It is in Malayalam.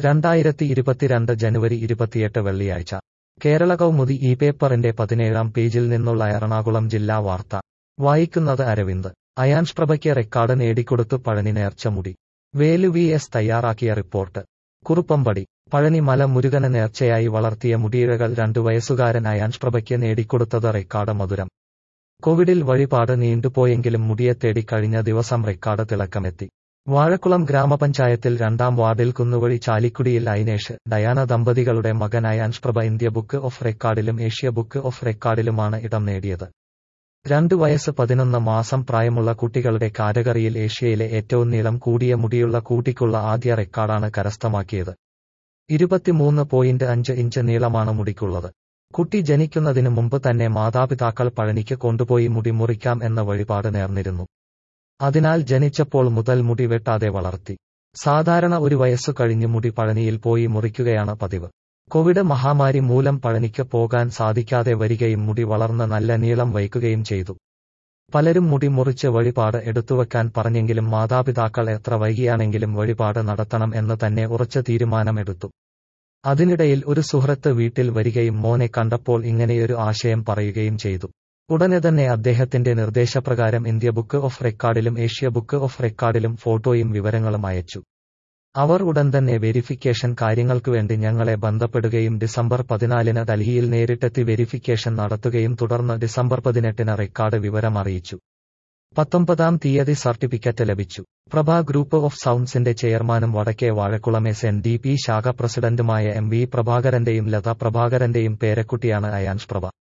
രണ്ടായിരത്തി ഇരുപത്തിരണ്ട് ജനുവരി ഇരുപത്തിയെട്ട് വെള്ളിയാഴ്ച കേരള കൗമുദി ഈ പേപ്പറിന്റെ പതിനേഴാം പേജിൽ നിന്നുള്ള എറണാകുളം ജില്ലാ വാർത്ത വായിക്കുന്നത് അരവിന്ദ് അയാൻഷ് പ്രഭയ്ക്ക് റെക്കാർഡ് നേടിക്കൊടുത്തു പഴനി നേർച്ചമുടി വേലു വി എസ് തയ്യാറാക്കിയ റിപ്പോർട്ട് കുറുപ്പമ്പടി പഴനി മല മുരുകന് നേർച്ചയായി വളർത്തിയ മുടിയിഴകൾ രണ്ടു വയസ്സുകാരൻ അയാൻഷ് പ്രഭയ്ക്ക് നേടിക്കൊടുത്തത് റെക്കാർഡ് മധുരം കോവിഡിൽ വഴിപാട് നീണ്ടുപോയെങ്കിലും മുടിയെ തേടി കഴിഞ്ഞ ദിവസം റെക്കാർഡ് തിളക്കമെത്തി വാഴക്കുളം ഗ്രാമപഞ്ചായത്തിൽ രണ്ടാം വാർഡിൽ കുന്നുവഴി ചാലിക്കുടിയിൽ ഐനേഷ് ഡയാന ദമ്പതികളുടെ മകനായ അൻഷ്പ്രഭ ഇന്ത്യ ബുക്ക് ഓഫ് റെക്കാർഡിലും ഏഷ്യ ബുക്ക് ഓഫ് റെക്കാർഡിലുമാണ് ഇടം നേടിയത് രണ്ടു വയസ്സ് പതിനൊന്ന് മാസം പ്രായമുള്ള കുട്ടികളുടെ കാറ്റഗറിയിൽ ഏഷ്യയിലെ ഏറ്റവും നീളം കൂടിയ മുടിയുള്ള കൂട്ടിക്കുള്ള ആദ്യ റെക്കാർഡാണ് കരസ്ഥമാക്കിയത് ഇരുപത്തിമൂന്ന് പോയിന്റ് അഞ്ച് ഇഞ്ച് നീളമാണ് മുടിക്കുള്ളത് കുട്ടി ജനിക്കുന്നതിന് മുമ്പ് തന്നെ മാതാപിതാക്കൾ പഴനിക്ക് കൊണ്ടുപോയി മുടി മുറിക്കാം എന്ന വഴിപാട് നേർന്നിരുന്നു അതിനാൽ ജനിച്ചപ്പോൾ മുതൽ മുടി വെട്ടാതെ വളർത്തി സാധാരണ ഒരു വയസ്സു കഴിഞ്ഞ് മുടി പഴനിയിൽ പോയി മുറിക്കുകയാണ് പതിവ് കോവിഡ് മഹാമാരി മൂലം പഴനിക്ക് പോകാൻ സാധിക്കാതെ വരികയും മുടി വളർന്ന് നല്ല നീളം വയ്ക്കുകയും ചെയ്തു പലരും മുടി മുറിച്ച് വഴിപാട് എടുത്തുവെക്കാൻ പറഞ്ഞെങ്കിലും മാതാപിതാക്കൾ എത്ര വൈകിയാണെങ്കിലും വഴിപാട് നടത്തണം എന്ന് തന്നെ ഉറച്ച തീരുമാനമെടുത്തു അതിനിടയിൽ ഒരു സുഹൃത്ത് വീട്ടിൽ വരികയും മോനെ കണ്ടപ്പോൾ ഇങ്ങനെയൊരു ആശയം പറയുകയും ചെയ്തു ഉടനെ തന്നെ അദ്ദേഹത്തിന്റെ നിർദ്ദേശപ്രകാരം ഇന്ത്യ ബുക്ക് ഓഫ് റെക്കാർഡിലും ഏഷ്യ ബുക്ക് ഓഫ് റെക്കാർഡിലും ഫോട്ടോയും വിവരങ്ങളും അയച്ചു അവർ ഉടൻ തന്നെ വെരിഫിക്കേഷൻ കാര്യങ്ങൾക്കുവേണ്ടി ഞങ്ങളെ ബന്ധപ്പെടുകയും ഡിസംബർ പതിനാലിന് ഡൽഹിയിൽ നേരിട്ടെത്തി വെരിഫിക്കേഷൻ നടത്തുകയും തുടർന്ന് ഡിസംബർ പതിനെട്ടിന് റെക്കാർഡ് വിവരം അറിയിച്ചു പത്തൊമ്പതാം തീയതി സർട്ടിഫിക്കറ്റ് ലഭിച്ചു പ്രഭ ഗ്രൂപ്പ് ഓഫ് സൗണ്ട്സിന്റെ ചെയർമാനും വടക്കേ Vazhakulam S N D P ശാഖ പ്രസിഡന്റുമായ എം വി പ്രഭാകരന്റെയും ലത പ്രഭാകരന്റെയും പേരക്കുട്ടിയാണ് അയാൻഷ് പ്രഭ